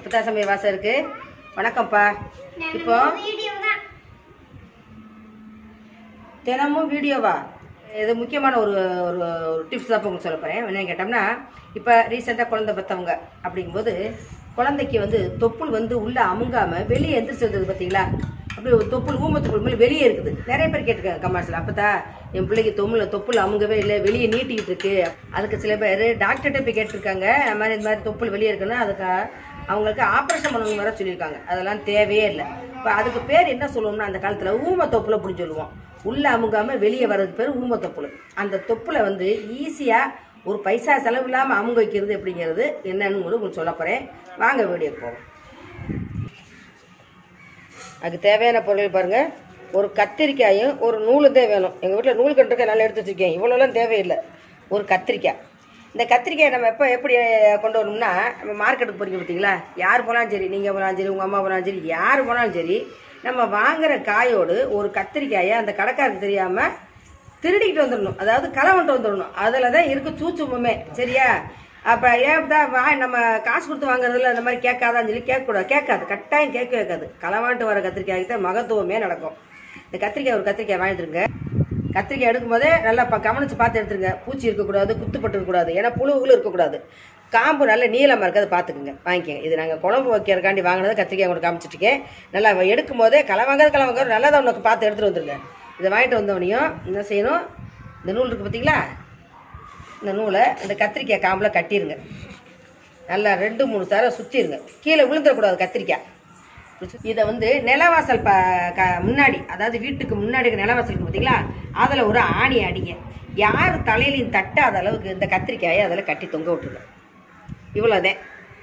அப்பதா சமய வாசம் இருக்கு வணக்கம்ப்பா இப்போ தினமும் வீடியோவா இது முக்கியமான ஒரு ஒரு ஒரு டிப்ஸ் தான் உங்களுக்கு சொல்ல போகிறேன் என்ன கேட்டோம்னா இப்போ ரீசெண்டாக குழந்தை பெற்றவங்க அப்படிங்கும்போது குழந்தைக்கு வந்து தொப்புள் வந்து உள்ளே அமுங்காமல் வெளியே எந்திரிச்சு வந்தது பார்த்தீங்களா அப்படி ஒரு தொப்புள் ஊமத்தொப்புள் மேலே வெளியே இருக்குது நிறைய பேர் கேட்டிருக்காங்க கமெண்ட்ஸில் அப்போ தான் என் பிள்ளைக்கு தொம்முல தொப்புள் அமுங்கவே இல்லை வெளியே நீட்டிக்கிட்டு இருக்கு அதுக்கு சில பேர் டாக்டர்கிட்ட போய் கேட்டிருக்காங்க இந்த மாதிரி இந்த மாதிரி தொப்புள் வெளியே இருக்குன்னா அதுக்கு அவங்களுக்கு ஆப்ரேஷன் பண்ணணும் வர சொல்லியிருக்காங்க அதெல்லாம் தேவையே இல்லை இப்போ அதுக்கு பேர் என்ன சொல்லுவோம்னா அந்த காலத்தில் ஊம தொப்புல அப்படின்னு சொல்லுவோம் உள்ள அமுங்காம வெளியே வர்றதுக்கு பேர் ஊம தொப்புல அந்த தொப்புல வந்து ஈஸியாக ஒரு பைசா செலவு இல்லாமல் அமுங்க வைக்கிறது அப்படிங்கிறது என்னன்னு கூட உங்களுக்கு சொல்ல போகிறேன் வாங்க வீடியோ போவோம் அதுக்கு தேவையான பொருள் பாருங்க ஒரு கத்திரிக்காயும் ஒரு நூலு தான் வேணும் எங்கள் வீட்டில் நூல் கட்டுருக்க நல்லா எடுத்து வச்சுருக்கேன் இவ்வளோலாம் தேவையில்லை ஒரு கத்திரிக்காய் இந்த கத்திரிக்காய் நம்ம எப்போ எப்படி கொண்டு வரணும்னா நம்ம மார்க்கெட்டுக்கு போறீங்க பார்த்தீங்களா யார் போனாலும் சரி நீங்கள் போனாலும் சரி உங்கள் அம்மா போனாலும் சரி யார் போனாலும் சரி நம்ம வாங்குற காயோடு ஒரு கத்திரிக்காயை அந்த கடைக்காருக்கு தெரியாமல் திருடிக்கிட்டு வந்துடணும் அதாவது களவன்ட்டு வந்துடணும் அதில் தான் இருக்கு சூச்சுமே சரியா அப்போ ஏன் தான் வா நம்ம காசு கொடுத்து வாங்குறதுல அந்த மாதிரி கேட்காதான்னு சொல்லி கேட்கக்கூடாது கேட்காது கட்டாயம் கேட்க கேட்காது களவான்ட்டு வர கத்திரிக்காய்க்கு தான் மகத்துவமே நடக்கும் இந்த கத்திரிக்காய் ஒரு கத்திரிக்காய் வாங்கிட்டுருங்க கத்திரிக்காய் எடுக்கும் போதே நல்லா ப- கவனிச்சு பார்த்து எடுத்துருங்க பூச்சி இருக்கக்கூடாது குத்துப்பட்டு இருக்கக்கூடாது ஏன்னா புழுவுகளும் இருக்கக்கூடாது காம்பு நல்ல நீளமாக இருக்கிறத பார்த்துக்குங்க வாங்கிக்கோங்க இது நாங்கள் குழம்பு வைக்கிறக்காண்டி வாங்கினதை கத்திரிக்காய் உங்களுக்கு காமிச்சிட்ருக்கேன் நல்லா எடுக்கும் போதே களை வாங்காத களை வாங்காத நல்லா தான் உனக்கு பார்த்து எடுத்துகிட்டு வந்துருங்க இதை வாங்கிட்டு வந்தவனையும் என்ன செய்யணும் இந்த நூல் இருக்குது பார்த்தீங்களா இந்த நூலை இந்த கத்திரிக்காய் காம்பில் கட்டிடுங்க நல்லா ரெண்டு மூணு தரம் சுற்றிடுங்க கீழே விழுந்துடக்கூடாது கத்திரிக்காய் இதை வந்து நிலவாசல் ப க முன்னாடி அதாவது வீட்டுக்கு முன்னாடி இருக்க நிலவாசல் இருக்கு பார்த்தீங்களா அதில் ஒரு ஆணி அடிங்க யார் தலையிலையும் தட்டாத அளவுக்கு இந்த கத்திரிக்காயை அதில் கட்டி தொங்க விட்டுருங்க இவ்வளோதான்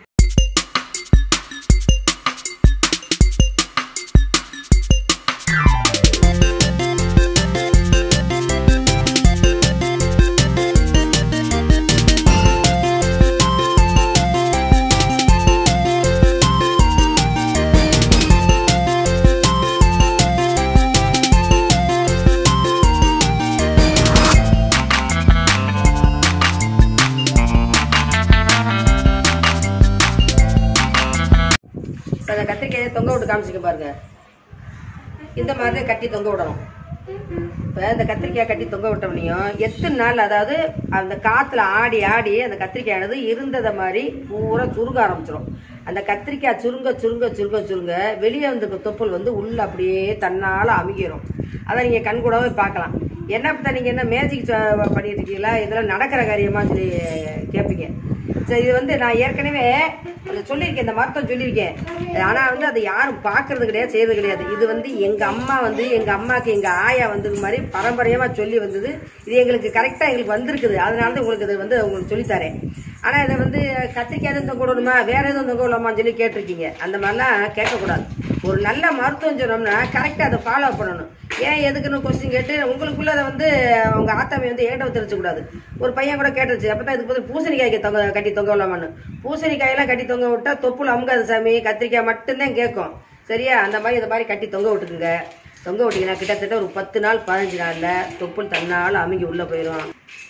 இப்போ அந்த கத்திரிக்காயை தொங்க விட்டு காமிச்சிக்க பாருங்க இந்த மாதிரி தான் கட்டி தொங்க விடணும் இப்போ இந்த கத்திரிக்காய் கட்டி தொங்க விட்டோம்னையும் எத்தனை நாள் அதாவது அந்த காற்றுல ஆடி ஆடி அந்த கத்திரிக்காயானது இருந்ததை மாதிரி பூரா சுருங்க ஆரம்பிச்சிடும் அந்த கத்திரிக்காய் சுருங்க சுருங்க சுருங்க சுருங்க வெளியே வந்திருக்க தொப்புள் வந்து உள்ள அப்படியே தன்னால் அமுகிரும் அதை நீங்கள் கண் கூடவே பார்க்கலாம் என்ன பார்த்தா நீங்கள் என்ன மேஜிக் பண்ணிட்டு இருக்கீங்களா இதெல்லாம் நடக்கிற காரியமான்னு சொல்லி கேட்பீங்க சரி இது வந்து நான் ஏற்கனவே அதை சொல்லியிருக்கேன் இந்த மருத்துவம் சொல்லியிருக்கேன் ஆனால் வந்து அதை யாரும் பார்க்கறது கிடையாது செய்யறது கிடையாது இது வந்து எங்கள் அம்மா வந்து எங்கள் அம்மாவுக்கு எங்கள் ஆயா வந்து இது மாதிரி பரம்பரையமாக சொல்லி வந்தது இது எங்களுக்கு கரெக்டாக எங்களுக்கு வந்திருக்குது அதனால தான் உங்களுக்கு இது வந்து உங்களுக்கு சொல்லித்தரேன் ஆனால் இதை வந்து கத்திரிக்காய் எதுவும் தொங்க விடணுமா வேற எதுவும் தொங்க விடலாமான்னு சொல்லி கேட்டிருக்கீங்க அந்த மாதிரிலாம் கேட்கக்கூடாது ஒரு நல்ல மருத்துவம் சொன்னோம்னா கரெக்டாக அதை ஃபாலோ பண்ணணும் ஏன் எதுக்குன்னு கொஸ்டின் கேட்டு உங்களுக்குள்ள அதை வந்து அவங்க ஆத்தாமை வந்து ஏட்ட தெரிவிச்சக்கூடாது ஒரு பையன் கூட கேட்டுருச்சு அப்போ தான் இதுக்கு பதில் பூசணிக்காய்க்கு தொங்க கட்டி தொங்க விடலாமான்னு பூசணிக்காயெல்லாம் கட்டி தொங்க விட்டா தொப்புள் அமுகாது சாமி கத்திரிக்காய் மட்டும்தான் கேட்கும் சரியா அந்த மாதிரி இந்த மாதிரி கட்டி தொங்க விட்டுக்குங்க தொங்க விட்டீங்கன்னா கிட்டத்தட்ட ஒரு பத்து நாள் பதினஞ்சு நாளில் தொப்புள் தன்னால் அமுங்கி உள்ளே போயிடும்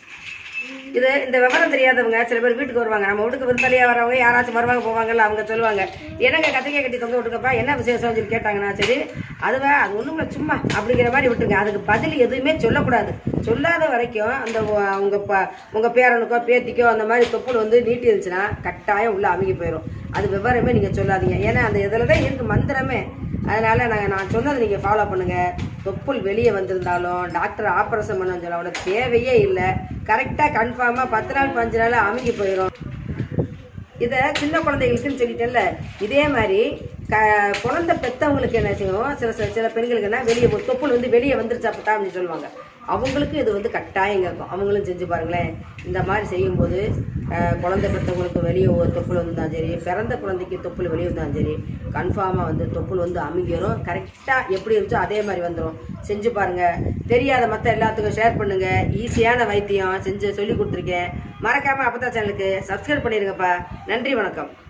இது இந்த விவரம் தெரியாதவங்க சில பேர் வீட்டுக்கு வருவாங்க நம்ம வீட்டுக்கு விருந்தாளியா வரவங்க யாராச்சும் வருவாங்க போவாங்கல்ல அவங்க சொல்லுவாங்க என்னங்க கத்திரிக்காய் கட்டி தொங்க விட்டுக்கப்பா என்ன விசேஷம் சொல்லி கேட்டாங்கன்னா சரி அதுவா அது ஒண்ணுமில்ல சும்மா அப்படிங்கிற மாதிரி விட்டுங்க அதுக்கு பதில் எதுவுமே சொல்லக்கூடாது சொல்லாத வரைக்கும் அந்த உ- உங்க ப உங்க பேரனுக்கோ பேத்திக்கோ அந்த மாதிரி தொப்புள் வந்து நீட்டி இருந்துச்சுன்னா கட்டாயம் உள்ள அமுகி போயிடும் அது விவரமே நீங்க சொல்லாதீங்க ஏன்னா அந்த இதில் தான் இருக்கு மந்திரமே அதனால நாங்கள் நான் சொன்னதை நீங்கள் ஃபாலோ பண்ணுங்க தொப்புள் வெளியே வந்திருந்தாலும் டாக்டர் ஆப்ரேஷன் பண்ண சொல்ல தேவையே இல்லை கரெக்டாக கன்ஃபார்மாக பத்து நாள் பஞ்சு நாள் அமுகி போயிடும் இதை சின்ன குழந்தைகளுக்குன்னு சொல்லிட்டேன்ல இதே மாதிரி க குழந்தை பெற்றவங்களுக்கு என்ன செய்யும் சில சில சில பெண்களுக்கு என்ன வெளியே போ- தொப்புள் வந்து வெளியே வந்துருச்சு அப்போ அப்படின்னு சொல்லுவாங்க அவங்களுக்கு இது வந்து கட்டாயம் கேட்கும் அவங்களும் செஞ்சு பாருங்களேன் இந்த மாதிரி செய்யும்போது அஹ், குழந்தை பெற்றவங்களுக்கு வெளியே ஒரு தொப்புள் வந்தாலும் சரி பிறந்த குழந்தைக்கு தொப்புள் வெளியே வந்தாலும் சரி கன்ஃபார்மாக வந்து தொப்புள் வந்து அமுங்கிடும் கரெக்டாக எப்படி இருந்துச்சோ அதே மாதிரி வந்துடும் செஞ்சு பாருங்க தெரியாத மற்ற எல்லாத்துக்கும் ஷேர் பண்ணுங்க ஈஸியான வைத்தியம் செஞ்சு சொல்லி கொடுத்துருக்கேன் மறக்காம அப்பதா சேனலுக்கு சப்ஸ்கிரைப் பண்ணிருங்கப்பா நன்றி வணக்கம்